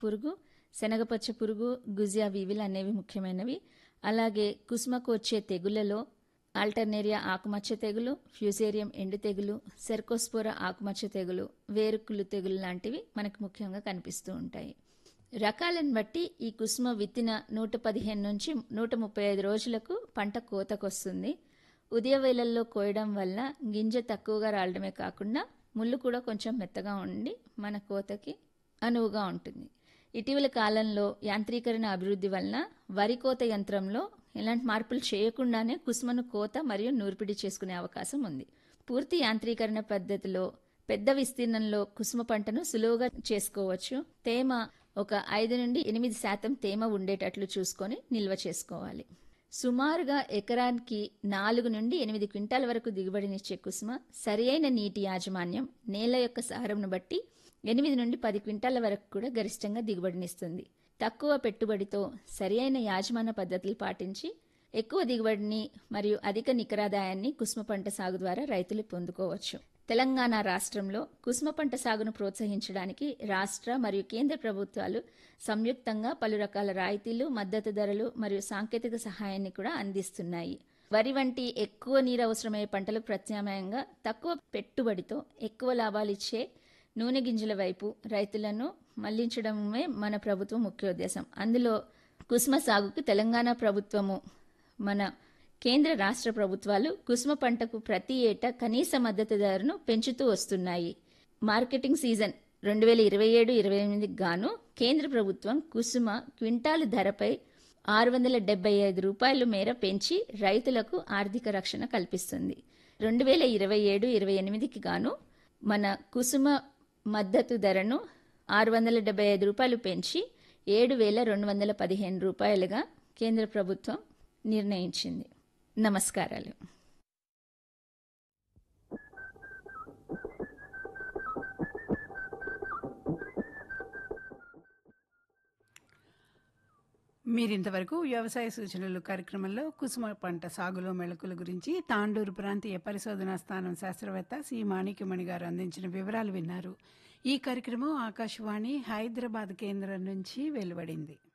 పురుగు శనగపచ్చ పురుగు గుజియా వీవిల్ అనేవి ముఖ్యమైనవి అలాగే కుసుమకు వచ్చే తెగుళ్లలో ఆల్టర్నేరియా ఆకుమచ్చ తెగులు ఫ్యూసేరియం ఎండు తెగులు సెర్కోస్పోరా ఆకుమచ్చ తెగులు వేరుకుళ్ళు తెగులు లాంటివి మనకు ముఖ్యంగా కనిపిస్తూ ఉంటాయి రకాలను బట్టి ఈ కుసుమ విత్తిన నూట పదిహేను నుంచి నూట ముప్పై ఐదు రోజులకు పంట కోతకొస్తుంది ఉదయ వేళల్లో కోయడం వల్ల గింజ తక్కువగా రాలడమే కాకుండా ముళ్ళు కూడా కొంచెం మెత్తగా ఉండి మన కోతకి అనువుగా ఉంటుంది ఇటీవల కాలంలో యాంత్రీకరణ అభివృద్ధి వలన వరి కోత యంత్రంలో ఎలాంటి మార్పులు చేయకుండానే కుసుమను కోత మరియు నూర్పిడి చేసుకునే అవకాశం ఉంది పూర్తి యాంత్రీకరణ పద్ధతిలో పెద్ద విస్తీర్ణంలో కుసుమ పంటను సులువుగా చేసుకోవచ్చు తేమ ఒక ఐదు నుండి ఎనిమిది శాతం తేమ ఉండేటట్లు చూసుకొని నిల్వ చేసుకోవాలి సుమారుగా ఎకరానికి నాలుగు నుండి ఎనిమిది క్వింటాల వరకు దిగుబడినిచ్చే కుసుమ సరియైన నీటి యాజమాన్యం నేల యొక్క సారంను బట్టి ఎనిమిది నుండి పది క్వింటాల వరకు కూడా గరిష్టంగా దిగుబడినిస్తుంది తక్కువ పెట్టుబడితో సరియైన యాజమాన పద్ధతులు పాటించి ఎక్కువ దిగుబడిని మరియు అధిక నికరాదాయాన్ని కుసుమ పంట సాగు ద్వారా రైతులు పొందుకోవచ్చు తెలంగాణ రాష్ట్రంలో కుసుమ పంట సాగును ప్రోత్సహించడానికి రాష్ట్ర మరియు కేంద్ర ప్రభుత్వాలు సంయుక్తంగా పలు రకాల రాయితీలు మద్దతు ధరలు మరియు సాంకేతిక సహాయాన్ని కూడా అందిస్తున్నాయి వరి వంటి ఎక్కువ నీరు అవసరమయ్యే పంటలకు ప్రత్యామ్నాయంగా తక్కువ పెట్టుబడితో ఎక్కువ లాభాలు ఇచ్చే నూనె గింజల వైపు రైతులను మళ్లించడమే మన ప్రభుత్వం ముఖ్య ఉద్దేశం అందులో కుసుమ సాగుకు తెలంగాణ ప్రభుత్వము మన కేంద్ర రాష్ట్ర ప్రభుత్వాలు కుసుమ పంటకు ప్రతి ఏటా కనీస మద్దతు ధరను పెంచుతూ వస్తున్నాయి మార్కెటింగ్ సీజన్ రెండు వేల ఇరవై ఏడు ఇరవై ఎనిమిదికి గాను కేంద్ర ప్రభుత్వం కుసుమ క్వింటాలు ధరపై ఆరు వందల డెబ్బై ఐదు రూపాయల మేర పెంచి రైతులకు ఆర్థిక రక్షణ కల్పిస్తుంది రెండు వేల ఇరవై ఏడు ఇరవై ఎనిమిదికి గాను మన కుసుమ మద్దతు ధరను ఆరు వందల డెబ్బై ఐదు రూపాయలు పెంచి ఏడు వేల రెండు వందల పదిహేను రూపాయలుగా కేంద్ర ప్రభుత్వం నిర్ణయించింది నమస్కారాలు మీరింతవరకు వ్యవసాయ సూచనలు కార్యక్రమంలో కుసుమ పంట సాగులో మెళకుల గురించి తాండూరు ప్రాంతీయ పరిశోధనా స్థానం శాస్త్రవేత్త సి మాణిక్యమణి గారు అందించిన వివరాలు విన్నారు ఈ కార్యక్రమం ఆకాశవాణి హైదరాబాద్ కేంద్రం నుంచి వెలువడింది